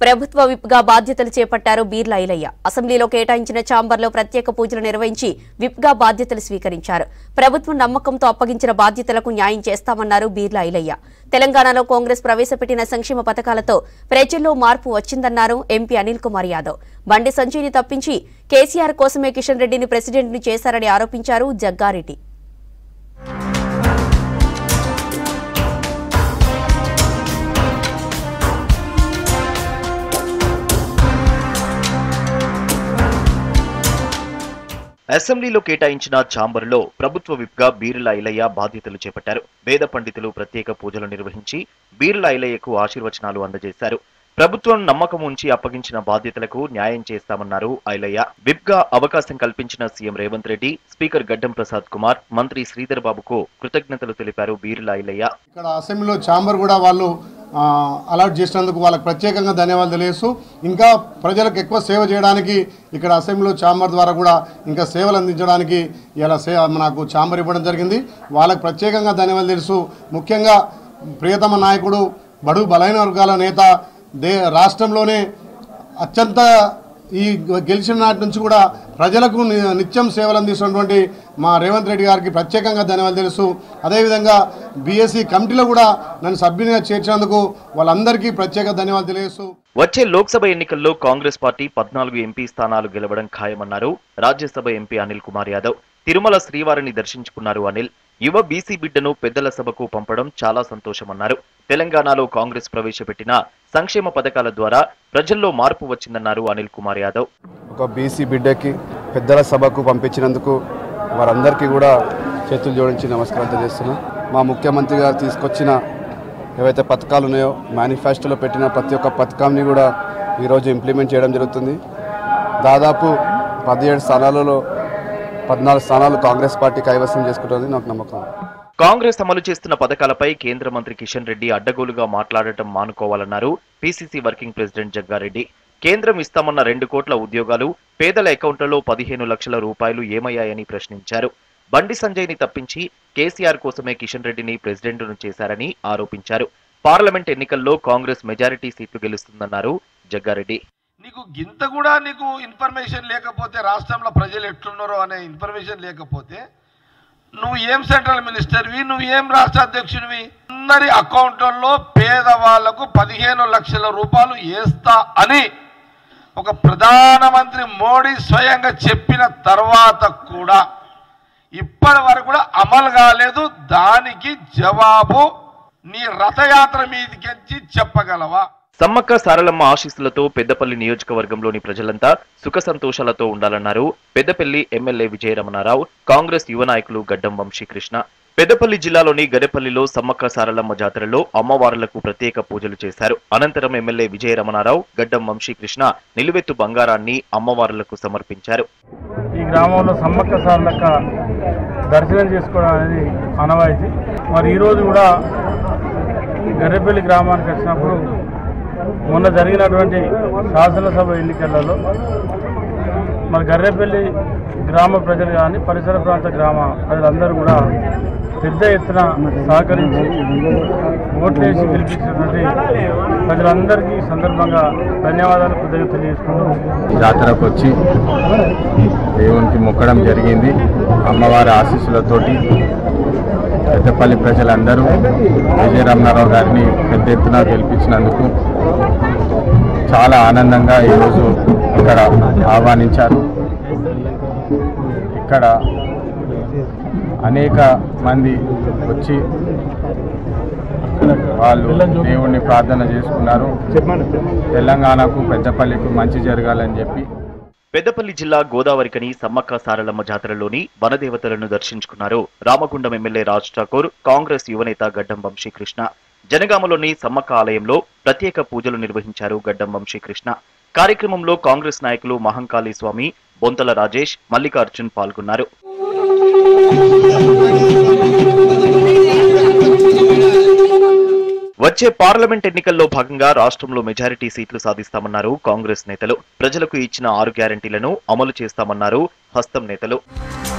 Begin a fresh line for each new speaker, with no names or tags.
ప్రభుత్వ విప్గా బాధ్యతలు చేపట్టారు బీర్లా ఐలయ్య అసెంబ్లీలో కేటాయించిన ఛాంబర్లో ప్రత్యేక పూజలు నిర్వహించి విప్గా బాధ్యతలు స్వీకరించారు ప్రభుత్వం నమ్మకంతో అప్పగించిన బాధ్యతలకు న్యాయం చేస్తామన్నారు బీర్లా ఐలయ్య తెలంగాణలో కాంగ్రెస్ ప్రవేశపెట్టిన సంక్షేమ పథకాలతో ప్రజల్లో మార్పు వచ్చిందన్నారు ఎంపీ అనిల్ కుమార్ యాదవ్ బండి సంజయ్ని తప్పించి కేసీఆర్ కోసమే కిషన్ రెడ్డిని ప్రెసిడెంట్ని చేశారని ఆరోపించారు జగ్గారెడ్డి
అసెంబ్లీలో కేటాయించిన ఛాంబర్లో ప్రభుత్వ విప్గా బీర్ల ఐలయ్య బాధ్యతలు చేపట్టారు వేద పండితులు ప్రత్యేక పూజలు నిర్వహించి బీర్ల ఐలయ్యకు ఆశీర్వచనాలు అందజేశారు ప్రభుత్వం నమ్మకం ఉంచి అప్పగించిన బాధ్యతలకు న్యాయం చేస్తామన్నారు ఐలయ్య విప్గా అవకాశం కల్పించిన సీఎం రేవంత్ రెడ్డి స్పీకర్ గడ్డం ప్రసాద్ కుమార్ మంత్రి శ్రీధర్ బాబుకు కృతజ్ఞతలు తెలిపారు బీర్ల ఐలయ్య
ఇక్కడ అసెంబ్లీలో ఛాంబర్ కూడా వాళ్ళు ఆ, అలాట్ చేసినందుకు వాళ్ళకి ప్రత్యేకంగా ధన్యవాదాలు తెలియజేస్తూ ఇంకా ప్రజలకు ఎక్కువ సేవ చేయడానికి ఇక్కడ అసెంబ్లీలో ఛాంబర్ ద్వారా కూడా ఇంకా సేవలు అందించడానికి ఇలా సే నాకు ఛాంబర్ ఇవ్వడం జరిగింది వాళ్ళకి ప్రత్యేకంగా ధన్యవాదాలు తెలుసు ముఖ్యంగా ప్రియతమ నాయకుడు బడుగు బలైన వర్గాల నేత దే రాష్ట్రంలోనే అత్యంత ఈ గెలిచిన నాటి నుంచి కూడా ప్రజలకు ని- నిత్యం సేవలు అందిస్తున్నటువంటి మా రేవంత్ రెడ్డి గారికి ప్రత్యేకంగా ధన్యవాదాలు తెలుసు అదేవిధంగా బీఎస్సీ కమిటీలో కూడా నన్ను సభ్యునిగా చేర్చినందుకు వాళ్ళందరికీ ప్రత్యేక ధన్యవాదాలు తెలియజేస్తూ
వచ్చే లోక్సభ ఎన్నికల్లో కాంగ్రెస్ పార్టీ పద్నాలుగు ఎంపీ స్థానాలు గెలవడం ఖాయమన్నారు రాజ్యసభ ఎంపీ అనిల్ కుమార్ యాదవ్ తిరుమల శ్రీవారిని దర్శించుకున్నారు అనిల్ యువ బీసీ బిడ్డను పెద్దల సభకు పంపడం చాలా సంతోషమన్నారు తెలంగాణలో కాంగ్రెస్ ప్రవేశపెట్టిన సంక్షేమ పథకాల ద్వారా ప్రజల్లో మార్పు వచ్చిందన్నారు అనిల్ కుమార్ యాదవ్
ఒక బీసీ బిడ్డకి పెద్దల సభకు పంపించినందుకు వారందరికీ కూడా చేతులు జోడించి నమస్కారం తెలియజేస్తున్నా మా ముఖ్యమంత్రి గారు తీసుకొచ్చిన ఏవైతే పథకాలు ఉన్నాయో మేనిఫెస్టోలో పెట్టిన ప్రతి ఒక్క పథకాన్ని కూడా ఈరోజు ఇంప్లిమెంట్ చేయడం జరుగుతుంది దాదాపు పదిహేడు స్థానాలలో పద్నాలుగు స్థానాలు కాంగ్రెస్ పార్టీ కైవసం చేసుకుంటుంది నాకు నమ్మకం
కాంగ్రెస్ అమలు చేస్తున్న పథకాలపై కేంద్ర మంత్రి కిషన్ రెడ్డి అడ్డగోలుగా మాట్లాడటం మానుకోవాలన్నారు పీసీసీ వర్కింగ్ ప్రెసిడెంట్ జగ్గారెడ్డి కేంద్రం ఇస్తామన్న రెండు కోట్ల ఉద్యోగాలు పేదల అకౌంట్లలో పదిహేను లక్షల రూపాయలు ఏమయ్యాయని ప్రశ్నించారు బండి సంజయ్ని తప్పించి కేసీఆర్ కోసమే కిషన్ రెడ్డిని ప్రెసిడెంట్ను చేశారని ఆరోపించారు పార్లమెంట్ ఎన్నికల్లో కాంగ్రెస్ మెజారిటీ సీట్లు గెలుస్తుందన్నారు జగ్గారెడ్డి
నీకు గింత కూడా నీకు ఇన్ఫర్మేషన్ లేకపోతే రాష్ట్రంలో ప్రజలు ఎట్లున్నారో అనే ఇన్ఫర్మేషన్ లేకపోతే నువ్వు ఏం సెంట్రల్ మినిస్టర్వి నువ్వు ఏం రాష్ట్ర అధ్యక్షుడివి అందరి అకౌంట్లలో పేదవాళ్లకు పదిహేను లక్షల రూపాయలు వేస్తా అని ఒక ప్రధానమంత్రి మోడీ స్వయంగా చెప్పిన తర్వాత కూడా ఇప్పటి వరకు కూడా అమలు కాలేదు దానికి జవాబు నీ రథయాత్ర మీదకి చెప్పగలవా
సమ్మక్క సారలమ్మ ఆశీస్సులతో పెద్దపల్లి నియోజకవర్గంలోని ప్రజలంతా సుఖ సంతోషాలతో ఉండాలన్నారు పెద్దపల్లి ఎమ్మెల్యే విజయరమణారావు కాంగ్రెస్ యువ నాయకులు గడ్డం వంశీకృష్ణ పెద్దపల్లి జిల్లాలోని గరెపల్లిలో సమ్మక్క సారలమ్మ జాతరలో అమ్మవార్లకు ప్రత్యేక పూజలు చేశారు అనంతరం ఎమ్మెల్యే విజయరమణారావు గడ్డం వంశీకృష్ణ నిలువెత్తు బంగారాన్ని అమ్మవార్లకు సమర్పించారు
ఈ గ్రామంలో సమ్మక్క సార్లక్క దర్శనం చేసుకోవడం అనేది ఆనవాయితీ మరి ఈరోజు కూడా గర్రెపల్లి గ్రామానికి వచ్చినప్పుడు మొన్న జరిగినటువంటి శాసనసభ ఎన్నికలలో మరి గర్రెపల్లి గ్రామ ప్రజలు కానీ పరిసర ప్రాంత గ్రామ ప్రజలందరూ కూడా పెద్ద ఎత్తున సహకరించి ఓట్లేసి గెలిపించినటువంటి ప్రజలందరికీ ఈ సందర్భంగా ధన్యవాదాలు కృతజ్ఞతలు తెలియజేసుకుంటున్నాను
జాతరకు వచ్చి దేవునికి మొక్కడం జరిగింది అమ్మవారి ఆశీస్సులతోటి పెద్దపల్లి ప్రజలందరూ విజయ రమణారావు గారిని పెద్ద ఎత్తున గెలిపించినందుకు చాలా ఆనందంగా ఈరోజు ఇక్కడ ఆహ్వానించారు ఇక్కడ అనేక మంది వచ్చి వాళ్ళు దేవుణ్ణి ప్రార్థన చేసుకున్నారు తెలంగాణకు పెద్దపల్లికి మంచి జరగాలని చెప్పి
పెద్దపల్లి జిల్లా గోదావరికని సమ్మక్క సారలమ్మ జాతరలోని వనదేవతలను దర్శించుకున్నారు రామగుండం ఎమ్మెల్యే రాజ్ ఠాకూర్ కాంగ్రెస్ యువనేత గడ్డం వంశీకృష్ణ జనగామలోని సమ్మక్క ఆలయంలో ప్రత్యేక పూజలు నిర్వహించారు గడ్డం వంశీకృష్ణ కార్యక్రమంలో కాంగ్రెస్ నాయకులు మహంకాళి స్వామి బొంతల రాజేష్ మల్లికార్జున్ పాల్గొన్నారు వచ్చే పార్లమెంట్ ఎన్నికల్లో భాగంగా రాష్ట్రంలో మెజారిటీ సీట్లు సాధిస్తామన్నారు కాంగ్రెస్ నేతలు ప్రజలకు ఇచ్చిన ఆరు గ్యారంటీలను అమలు చేస్తామన్నారు హస్తం నేతలు